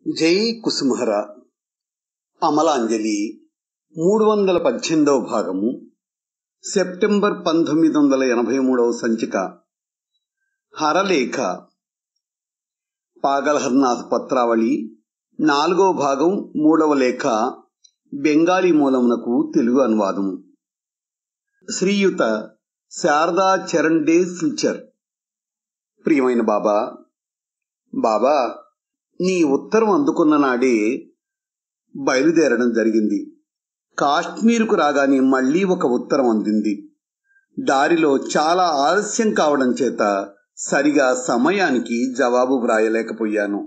జై కుసుమహర అమలాంజలి మూడు వందల పద్దెనిమిదవ భాగము సెప్టెంబర్ పంతొమ్మిది వందల ఎనభై మూడవ సంచిక హరలేఖ పాగలహర్నాథ్ పత్రావళి నాలుగవ భాగం మూడవ లేఖ బెంగాలీ మూలమునకు తెలుగు అనువాదము శ్రీయుత శారదా చరణ్ డే సిల్చర్ ప్రియమైన బాబా బాబా నీ ఉత్తరం అందుకున్న నాడే బయలుదేరడం జరిగింది కాశ్మీర్కు రాగానే మళ్లీ ఒక ఉత్తరం అందింది దారిలో చాలా ఆలస్యం కావడం చేత సరిగా సమయానికి జవాబు వ్రాయలేకపోయాను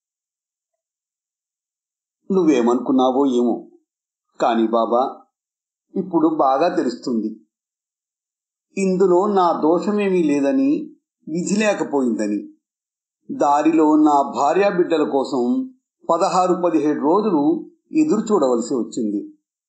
నువ్వేమనుకున్నావో ఏమో కాని బాబా ఇప్పుడు బాగా తెలుస్తుంది ఇందులో నా దోషమేమీ లేదని విధి లేకపోయిందని దారిలో నా భార్యా బిడ్డల కోసం పదహారు పదిహేడు రోజులు ఎదురు చూడవలసి వచ్చింది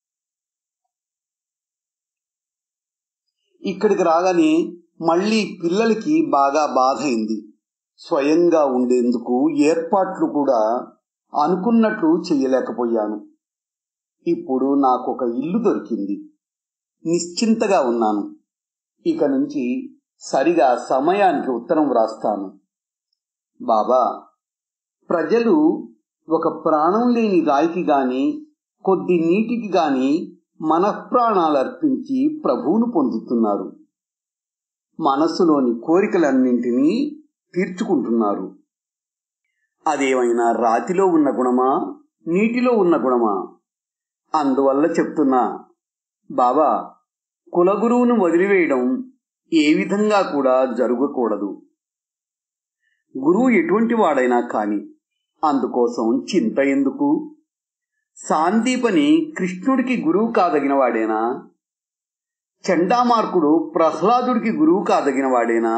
ఇక్కడికి రాగానే మళ్ళీ పిల్లలకి బాగా బాధ అయింది స్వయంగా ఉండేందుకు ఏర్పాట్లు కూడా అనుకున్నట్లు చెయ్యలేకపోయాను ఇప్పుడు నాకొక ఇల్లు దొరికింది నిశ్చింతగా ఉన్నాను ఇక నుంచి సరిగా సమయానికి ఉత్తరం వ్రాస్తాను బాబా ప్రజలు ఒక ప్రాణం లేని రాయికి గాని కొద్ది నీటికి గాని మనఃప్రాణాలర్పించి ప్రభువును పొందుతున్నారు మనస్సులోని కోరికలన్నింటినీ తీర్చుకుంటున్నారు అదేమైనా రాతిలో ఉన్న గుణమా నీటిలో ఉన్న గుణమా అందువల్ల చెప్తున్నా బాబా కులగురువును వదిలివేయడం ఏ విధంగా కూడా జరగకూడదు గురువు ఎటువంటి వాడైనా కాని అందుకోసం చింత ఎందుకు సాందీపని కృష్ణుడికి గురువు కాదగిన వాడేనా చండామార్కుడు ప్రహ్లాదుడికి గురువు కాదగిన వాడేనా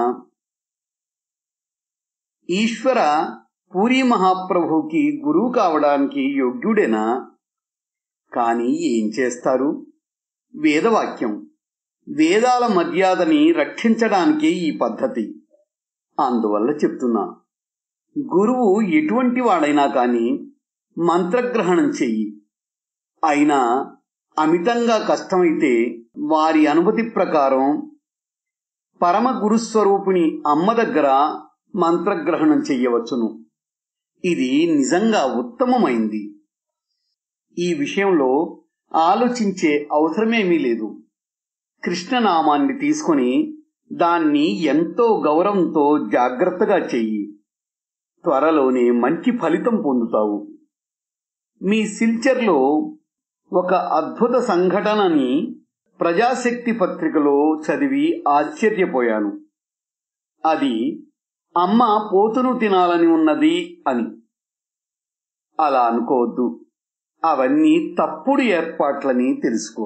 ఈశ్వర పూరి మహాప్రభుకి గురువు కావడానికి యోగ్యుడేనా కాని ఏం చేస్తారు వేదవాక్యం వేదాల మర్యాదని రక్షించడానికే ఈ పద్ధతి అందువల్ల చెప్తున్నా గురువు ఎటువంటి వాడైనా కాని మంత్రగ్రహణం చెయ్యి అయినా అమితంగా కష్టమైతే వారి అనుమతి ప్రకారం పరమ గురుస్వరూపిణి అమ్మ దగ్గర మంత్రగ్రహణం చెయ్యవచ్చును ఇది నిజంగా ఉత్తమమైంది ఈ విషయంలో ఆలోచించే అవసరమేమీ లేదు కృష్ణనామాన్ని తీసుకుని దాన్ని ఎంతో గౌరవంతో జాగ్రత్తగా చెయ్యి త్వరలోనే మంచి ఫలితం పొందుతావు మీ సిల్చర్లో ఒక అద్భుత సంఘటనని ప్రజాశక్తి పత్రికలో చదివి ఆశ్చర్యపోయాను అది అమ్మ పోతును తినాలని ఉన్నది అని అలా అనుకోవద్దు అవన్నీ తప్పుడు ఏర్పాట్లని తెలుసుకో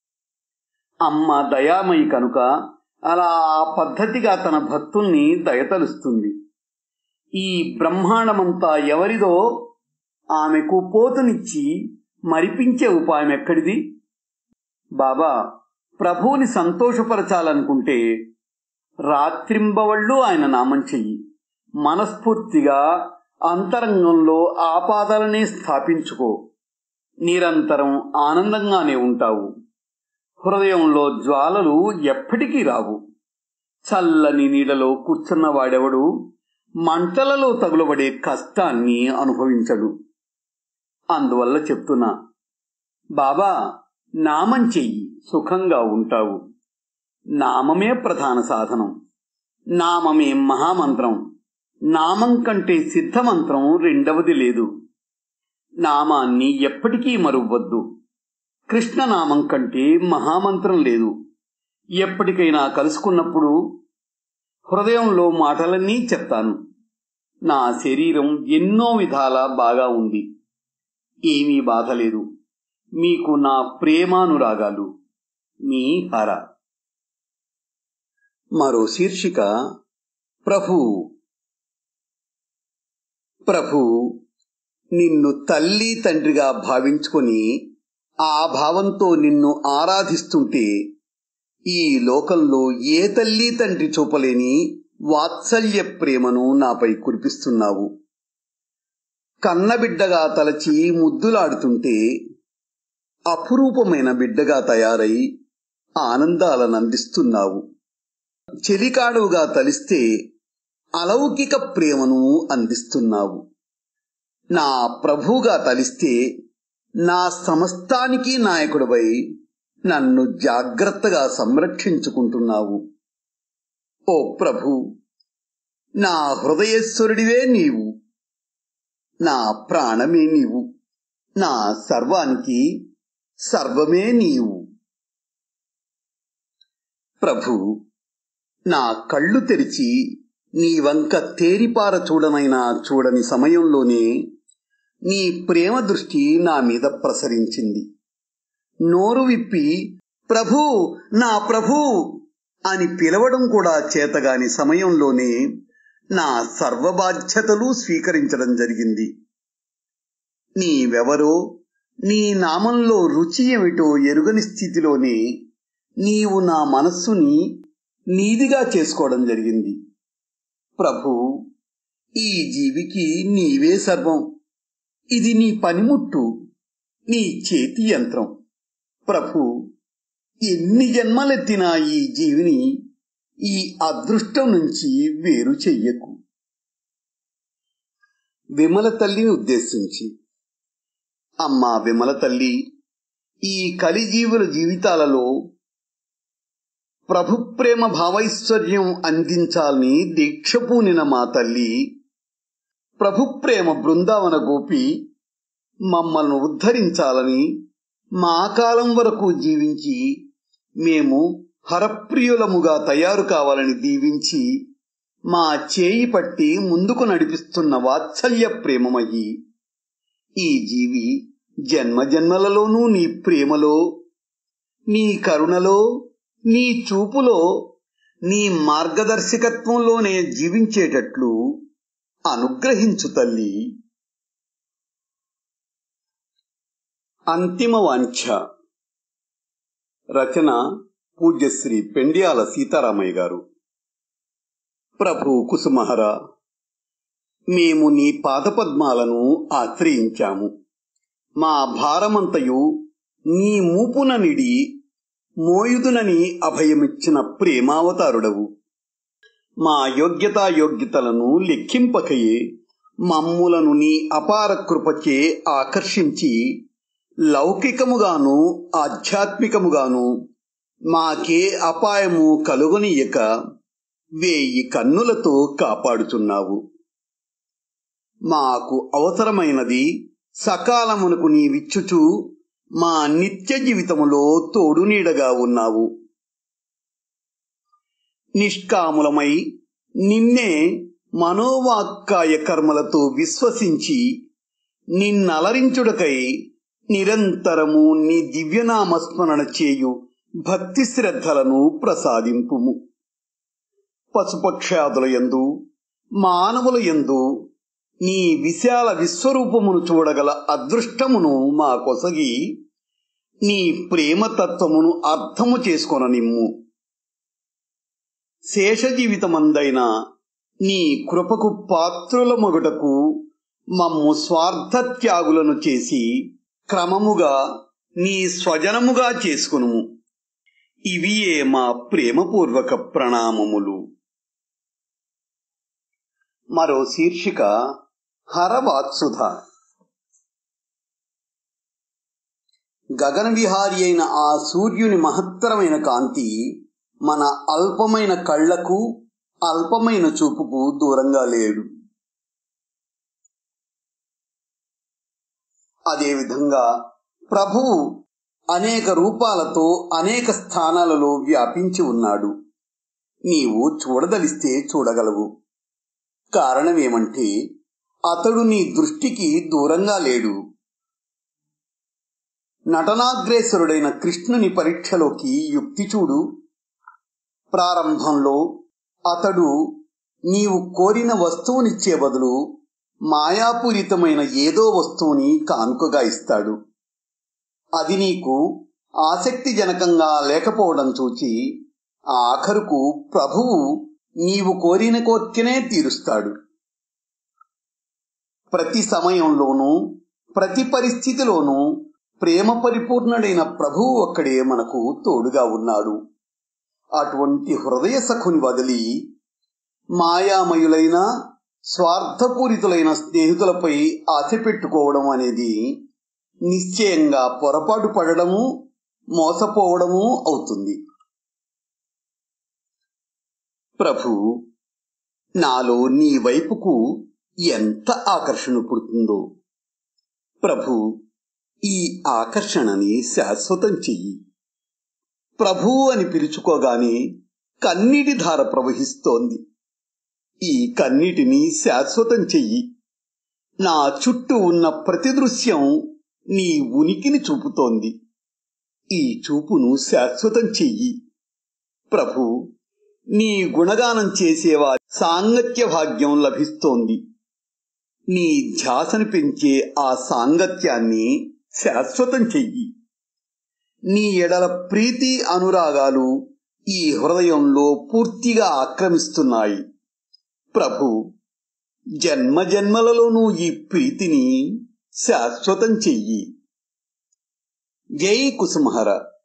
అమ్మ దయామయి కనుక అలా ఆ పద్ధతిగా తన భక్తుల్ని దయతలుస్తుంది ఈ బ్రహ్మాండమంతా ఎవరిదో ఆమెకు పోతునిచ్చి మరిపించే ఉపాయం ఎక్కడిది బాబా ప్రభువుని సంతోషపరచాలనుకుంటే రాత్రింబవళ్ళు ఆయన నామం చెయ్యి మనస్ఫూర్తిగా అంతరంగంలో ఆపాదాలనే స్థాపించుకో నిరంతరం ఆనందంగానే ఉంటావు హృదయంలో జ్వాలలు ఎప్పటికీ రావు చల్లని నీడలో కూర్చున్న వాడెవడు మంటలలో తగులబడే కష్టాన్ని అనుభవించడు అందువల్ల చెప్తున్నా బాబా నామం చెయ్యి సుఖంగా ఉంటావు నామమే ప్రధాన సాధనం నామమే మహామంత్రం నామం కంటే సిద్ధమంత్రం రెండవది లేదు నామాన్ని ఎప్పటికీ మరువద్దు కృష్ణనామం కంటే మహామంత్రం లేదు ఎప్పటికైనా కలుసుకున్నప్పుడు హృదయంలో మాటలన్నీ చెప్తాను నా శరీరం ఎన్నో విధాల బాగా ఉంది ఏమీ బాధ లేదు మీకు నా ప్రేమానురాగాలు మీ హర మరో శీర్షిక ప్రభు ప్రభు నిన్ను తల్లి తండ్రిగా భావించుకొని ఆ భావంతో నిన్ను ఆరాధిస్తుంటే ఈ లోకంలో ఏ తల్లి తండ్రి చూపలేని వాత్సల్య ప్రేమను నాపై కురిపిస్తున్నావు కన్నబిడ్డగా తలచి ముద్దులాడుతుంటే అపురూపమైన బిడ్డగా తయారై ఆనందాలనందిస్తున్నావు చెలికాడువుగా తలిస్తే అలౌకిక ప్రేమను అందిస్తున్నావు నా ప్రభువుగా తలిస్తే నా సమస్తానికి నాయకుడివై నన్ను జాగ్రత్తగా సంరక్షించుకుంటున్నావు ఓ ప్రభు నా హృదయేశ్వరుడివే నీవు నా ప్రాణమే నీవు నా సర్వానికి సర్వమే నీవు ప్రభు నా కళ్ళు తెరిచి నీ వంక తేరిపార చూడనైనా చూడని సమయంలోనే నీ ప్రేమ దృష్టి నా మీద ప్రసరించింది నోరు విప్పి ప్రభు నా ప్రభు అని పిలవడం కూడా చేతగాని సమయంలోనే నా సర్వబాధ్యతలు స్వీకరించడం జరిగింది నీవెవరో నీ నామంలో రుచి ఏమిటో ఎరుగని స్థితిలోనే నీవు నా మనస్సుని నీదిగా చేసుకోవడం జరిగింది ప్రభు ఈ జీవికి నీవే సర్వం ఇది నీ పనిముట్టు నీ చేతి యంత్రం ప్రభు ఎన్ని జన్మలెత్తినా ఈ జీవిని ఈ అదృష్టం నుంచి వేరు చెయ్యకు విమల తల్లిని ఉద్దేశించి అమ్మా విమల తల్లి ఈ కలిజీవుల జీవితాలలో ప్రభు ప్రేమ భావైశ్వర్యం అందించాలని దీక్ష పూనిన మా తల్లి ప్రభు ప్రేమ బృందావన గోపి మమ్మల్ని ఉద్ధరించాలని మా కాలం వరకు జీవించి మేము హరప్రియులముగా తయారు కావాలని దీవించి మా చేయి పట్టి ముందుకు నడిపిస్తున్న వాత్సల్య ప్రేమమయ్యి ఈ జీవి జన్మ జన్మలలోనూ నీ ప్రేమలో నీ కరుణలో నీ చూపులో నీ మార్గదర్శకత్వంలోనే జీవించేటట్లు అనుగ్రహించు తల్లి అంతిమ వాంఛ రచన పూజ్యశ్రీ పెండియాల సీతారామయ్య గారు ప్రభు కుసుమహర మేము నీ పాదపద్మాలను ఆశ్రయించాము మా భారమంతయు నీ మూపున నిడి మోయుదునని అభయమిచ్చిన ప్రేమావతారుడవు మా యోగ్యతాయోగ్యతలను లెక్కింపకయే మమ్ములను నీ అపార కృపచే ఆకర్షించి లౌకికముగాను ఆధ్యాత్మికముగాను మాకే అపాయము కలుగనీయక వేయి కన్నులతో కాపాడుచున్నావు మాకు అవసరమైనది సకాలమునకు నీవిచ్చుచు మా నిత్య జీవితములో తోడు నీడగా ఉన్నావు నిష్కాములమై నిన్నే మనోవాక్కాయ కర్మలతో విశ్వసించి నిన్నలరించుడకై నిరంతరము నీ దివ్యనామస్మరణ చేయు భక్తి శ్రద్ధలను ప్రసాదింపుము పశుపక్షాదుల యందు మానవుల యందు నీ విశాల విశ్వరూపమును చూడగల అదృష్టమును మా కొసగి నీ ప్రేమతత్వమును అర్థము చేసుకొననిమ్ము శేష జీవితమందైన నీ కృపకు పాత్రుల మొగుటకు మమ్ము స్వార్థ త్యాగులను చేసి క్రమముగా నీ స్వజనముగా చేసుకును ఇవియే మా ప్రేమపూర్వక ప్రణామములు మరో శీర్షిక హరవాత్సుధ గగన విహారి అయిన ఆ సూర్యుని మహత్తరమైన కాంతి మన అల్పమైన కళ్లకు అల్పమైన చూపుకు దూరంగా లేడు అదేవిధంగా ప్రభువు అనేక రూపాలతో అనేక స్థానాలలో వ్యాపించి ఉన్నాడు నీవు చూడదలిస్తే చూడగలవు కారణమేమంటే అతడు నీ దృష్టికి దూరంగా లేడు నటనాగ్రేసరుడైన కృష్ణుని పరీక్షలోకి యుక్తి చూడు ప్రారంభంలో అతడు నీవు కోరిన వస్తువునిచ్చే బదులు మాయాపూరితమైన ఏదో వస్తువుని కానుకగా ఇస్తాడు అది నీకు ఆసక్తిజనకంగా లేకపోవడం చూచి ఆఖరుకు ప్రభువు నీవు కోరిన కోర్కెనే తీరుస్తాడు ప్రతి సమయంలోనూ ప్రతి పరిస్థితిలోనూ ప్రేమ పరిపూర్ణుడైన ప్రభువు ఒక్కడే మనకు తోడుగా ఉన్నాడు అటువంటి హృదయ సఖుని వదిలి మాయామయులైన స్వార్థపూరితులైన స్నేహితులపై ఆశ పెట్టుకోవడం అనేది నిశ్చయంగా పొరపాటు పడడము మోసపోవడము అవుతుంది ప్రభు నాలో నీ వైపుకు ఎంత ఆకర్షణ పుడుతుందో ప్రభు ఈ ఆకర్షణని శాశ్వతం చెయ్యి ప్రభు అని పిలుచుకోగానే కన్నీటి ధార ప్రవహిస్తోంది ఈ కన్నీటిని శాశ్వతం చెయ్యి నా చుట్టూ ఉన్న ప్రతి దృశ్యం నీ ఉనికిని చూపుతోంది ఈ చూపును శాశ్వతం చెయ్యి ప్రభు నీ గుణగానం చేసేవా సాంగత్య భాగ్యం లభిస్తోంది నీ ధ్యాసను పెంచే ఆ సాంగత్యాన్ని శాశ్వతం చెయ్యి నీ ఎడల ప్రీతి అనురాగాలు ఈ హృదయంలో పూర్తిగా ఆక్రమిస్తున్నాయి ప్రభు జన్మ జన్మలలోనూ ఈ ప్రీతిని శాశ్వతం చెయ్యి జై కుసుమహర